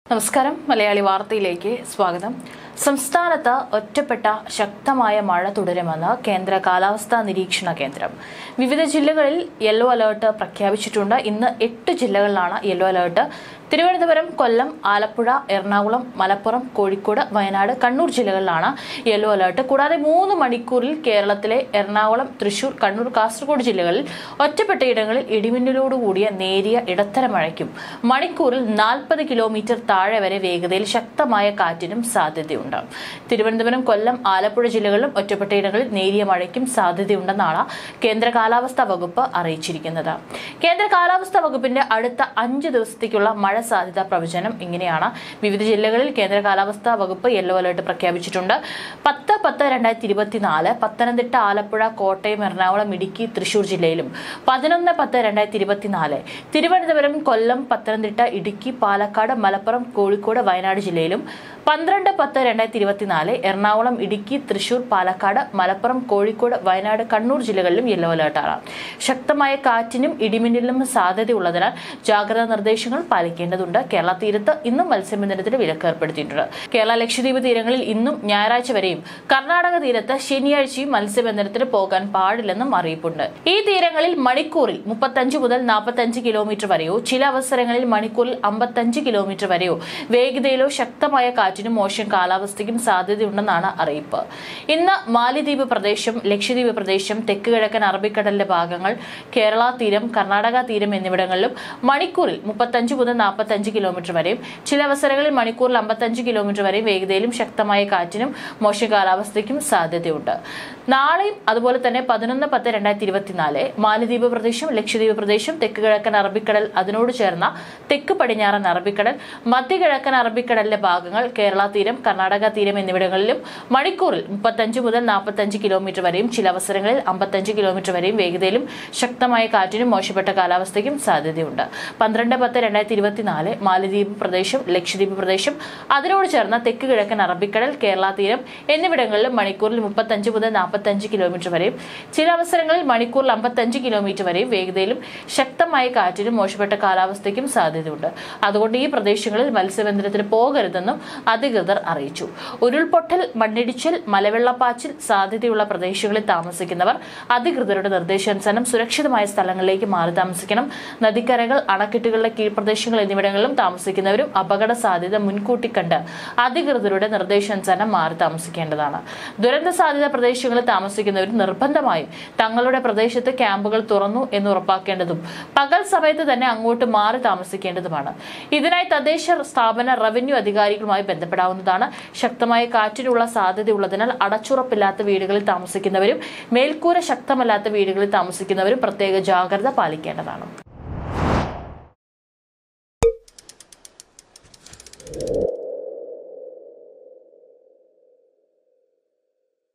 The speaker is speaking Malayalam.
നമസ്കാരം മലയാളി വാർത്തയിലേക്ക് സ്വാഗതം സംസ്ഥാനത്ത് ഒറ്റപ്പെട്ട ശക്തമായ മഴ തുടരുമെന്ന് കേന്ദ്ര കാലാവസ്ഥാ നിരീക്ഷണ കേന്ദ്രം വിവിധ ജില്ലകളിൽ യെല്ലോ അലേർട്ട് പ്രഖ്യാപിച്ചിട്ടുണ്ട് ഇന്ന് എട്ട് ജില്ലകളിലാണ് യെല്ലോ അലേർട്ട് തിരുവനന്തപുരം കൊല്ലം ആലപ്പുഴ എറണാകുളം മലപ്പുറം കോഴിക്കോട് വയനാട് കണ്ണൂർ ജില്ലകളിലാണ് യെല്ലോ അലേർട്ട് കൂടാതെ മൂന്ന് മണിക്കൂറിൽ കേരളത്തിലെ എറണാകുളം തൃശൂർ കണ്ണൂർ കാസർഗോഡ് ജില്ലകളിൽ ഒറ്റപ്പെട്ട ഇടങ്ങളിൽ ഇടിമിന്നലോടുകൂടിയ നേരിയ ഇടത്തര മഴയ്ക്കും മണിക്കൂറിൽ നാൽപ്പത് കിലോമീറ്റർ താഴെ വരെ വേഗതയിൽ ശക്തമായ കാറ്റിനും സാധ്യതയുണ്ട് തിരുവനന്തപുരം കൊല്ലം ആലപ്പുഴ ജില്ലകളിലും ഒറ്റപ്പെട്ട ഇടങ്ങളിൽ നേരിയ മഴയ്ക്കും സാധ്യതയുണ്ടെന്നാണ് കേന്ദ്ര കാലാവസ്ഥാ വകുപ്പ് അറിയിച്ചിരിക്കുന്നത് കേന്ദ്ര കാലാവസ്ഥാ വകുപ്പിന്റെ അടുത്ത അഞ്ച് ദിവസത്തേക്കുള്ള മഴ സാധ്യതാ പ്രവചനം ഇങ്ങനെയാണ് വിവിധ ജില്ലകളിൽ കേന്ദ്ര കാലാവസ്ഥാ വകുപ്പ് യെല്ലോ അലർട്ട് പ്രഖ്യാപിച്ചിട്ടുണ്ട് പത്ത് പത്ത് രണ്ടായിരത്തി ഇരുപത്തിനാല് പത്തനംതിട്ട ആലപ്പുഴ കോട്ടയം എറണാകുളം ഇടുക്കി തൃശൂർ ജില്ലയിലും പതിനൊന്ന് പത്ത് രണ്ടായിരത്തി ഇരുപത്തിനാല് തിരുവനന്തപുരം കൊല്ലം പത്തനംതിട്ട ഇടുക്കി പാലക്കാട് മലപ്പുറം കോഴിക്കോട് വയനാട് ജില്ലയിലും പന്ത്രണ്ട് പത്ത് രണ്ടായിരത്തി ഇരുപത്തിനാല് എറണാകുളം ഇടുക്കി തൃശൂർ പാലക്കാട് മലപ്പുറം കോഴിക്കോട് വയനാട് കണ്ണൂർ ജില്ലകളിലും യെല്ലോ അലർട്ടാണ് ശക്തമായ കാറ്റിനും ഇടിമിന്നലിനും സാധ്യതയുള്ളതിനാൽ ജാഗ്രതാ നിർദ്ദേശങ്ങൾ പാലിക്കേണ്ടതുണ്ട് കേരള തീരത്ത് ഇന്നും മത്സ്യബന്ധനത്തിന് വിലക്ക് ഏർപ്പെടുത്തിയിട്ടുണ്ട് കേരള ലക്ഷദ്വീപ് തീരങ്ങളിൽ ഇന്നും ഞായറാഴ്ച വരെയും കർണാടക തീരത്ത് ശനിയാഴ്ചയും മത്സ്യബന്ധനത്തിന് പോകാൻ പാടില്ലെന്നും അറിയിപ്പുണ്ട് ഈ തീരങ്ങളിൽ മണിക്കൂറിൽ മുപ്പത്തഞ്ച് മുതൽ നാൽപ്പത്തഞ്ച് കിലോമീറ്റർ വരെയോ ചില അവസരങ്ങളിൽ മണിക്കൂറിൽ അമ്പത്തഞ്ച് കിലോമീറ്റർ വരെയോ വേഗതയിലോ ശക്തമായ കാറ്റിനും മോശം കാലാവസ്ഥയ്ക്കും സാധ്യതയുണ്ടെന്നാണ് അറിയിപ്പ് ഇന്ന് മാലിദ്വീപ് പ്രദേശം ലക്ഷദ്വീപ് പ്രദേശം തെക്ക് കിഴക്കൻ അറബിക്കടലിന്റെ ഭാഗങ്ങൾ കേരള തീരം കർണാടക തീരം എന്നിവിടങ്ങളിലും മണിക്കൂറിൽ മുപ്പത്തഞ്ച് മുതൽ നാൽപ്പത്തഞ്ച് കിലോമീറ്റർ വരെയും ചില അവസരങ്ങളിൽ മണിക്കൂറിൽ അമ്പത്തഞ്ച് കിലോമീറ്റർ വരെയും വേഗതയിലും ശക്തമായ കാറ്റിനും മോശം കാലാവസ്ഥയ്ക്കും സാധ്യതയുണ്ട് നാളെയും അതുപോലെ തന്നെ പതിനൊന്ന് പത്ത് രണ്ടായിരത്തി ഇരുപത്തിനാല് മാലിദ്വീപ് പ്രദേശം ലക്ഷദ്വീപ് പ്രദേശം തെക്ക് കിഴക്കൻ അറബിക്കടൽ അതിനോട് ചേർന്ന തെക്ക് പടിഞ്ഞാറൻ അറബിക്കടൽ മധ്യ കിഴക്കൻ അറബിക്കടലിലെ ഭാഗങ്ങൾ കേരള തീരം കർണാടക തീരം എന്നിവിടങ്ങളിലും മണിക്കൂറിൽ മുപ്പത്തഞ്ച് മുതൽ നാൽപ്പത്തഞ്ച് കിലോമീറ്റർ വരെയും ചില അവസരങ്ങളിൽ അമ്പത്തഞ്ച് കിലോമീറ്റർ വരെയും വേഗതയിലും ശക്തമായ കാറ്റിനും മോശപ്പെട്ട കാലാവസ്ഥയ്ക്കും സാധ്യതയുണ്ട് പന്ത്രണ്ട് പത്ത് രണ്ടായിരത്തി ഇരുപത്തിനാല് മാലിദ്വീപ് പ്രദേശം ലക്ഷദ്വീപ് പ്രദേശം അതിനോട് ചേർന്ന തെക്ക് കിഴക്കൻ അറബിക്കടൽ കേരള തീരം എന്നിവിടങ്ങളിലും മണിക്കൂറിൽ മുപ്പത്തഞ്ച് മുതൽ നാൽപ്പത്തഞ്ച് കിലോമീറ്റർ വരെയും ചില അവസരങ്ങളിൽ മണിക്കൂറിൽ അമ്പത്തഞ്ച് കിലോമീറ്റർ വരെയും വേഗതയിലും ശക്തമായ കാറ്റിനും മോശപ്പെട്ട കാലാവസ്ഥയ്ക്കും സാധ്യതയുണ്ട് അതുകൊണ്ട് ഈ പ്രദേശങ്ങളിൽ മത്സ്യബന്ധനത്തിന് പോകരുതെന്നും അധികൃതർ അറിയിച്ചു ഉരുൾപൊട്ടൽ മണ്ണിടിച്ചിൽ മലവെള്ളപ്പാച്ചിൽ സാധ്യതയുള്ള പ്രദേശങ്ങളിൽ താമസിക്കുന്നവർ അധികൃതരുടെ നിർദ്ദേശാനുസരണം സുരക്ഷിതമായ സ്ഥലങ്ങളിലേക്ക് മാറി താമസിക്കണം നദിക്കരകൾ അണക്കെട്ടുകളുടെ കീഴ്പ്രദേശങ്ങൾ എന്നിവിടങ്ങളിലും താമസിക്കുന്നവരും അപകട സാധ്യത മുൻകൂട്ടി കണ്ട് അധികൃതരുടെ നിർദ്ദേശാനുസരണം മാറി താമസിക്കേണ്ടതാണ് ദുരന്ത സാധ്യത പ്രദേശങ്ങളിൽ താമസിക്കുന്നവർ നിർബന്ധമായും തങ്ങളുടെ പ്രദേശത്ത് ക്യാമ്പുകൾ തുറന്നു എന്ന് ഉറപ്പാക്കേണ്ടതും പകൽ സമയത്ത് തന്നെ അങ്ങോട്ട് മാറി താമസിക്കേണ്ടതുമാണ് ഇതിനായി തദ്ദേശ സ്ഥാപന റവന്യൂ അധികാരികളുമായി ബന്ധപ്പെടാവുന്നതാണ് ശക്തമായ കാറ്റിനുള്ള സാധ്യതയുള്ളതിനാൽ അടച്ചുറപ്പില്ലാത്ത വീടുകളിൽ താമസിക്കുന്നവരും മേൽക്കൂര ശക്തമല്ലാത്ത വീടുകളിൽ താമസിക്കുന്നവരും പ്രത്യേക ജാഗ്രത പാലിക്കേണ്ടതാണ്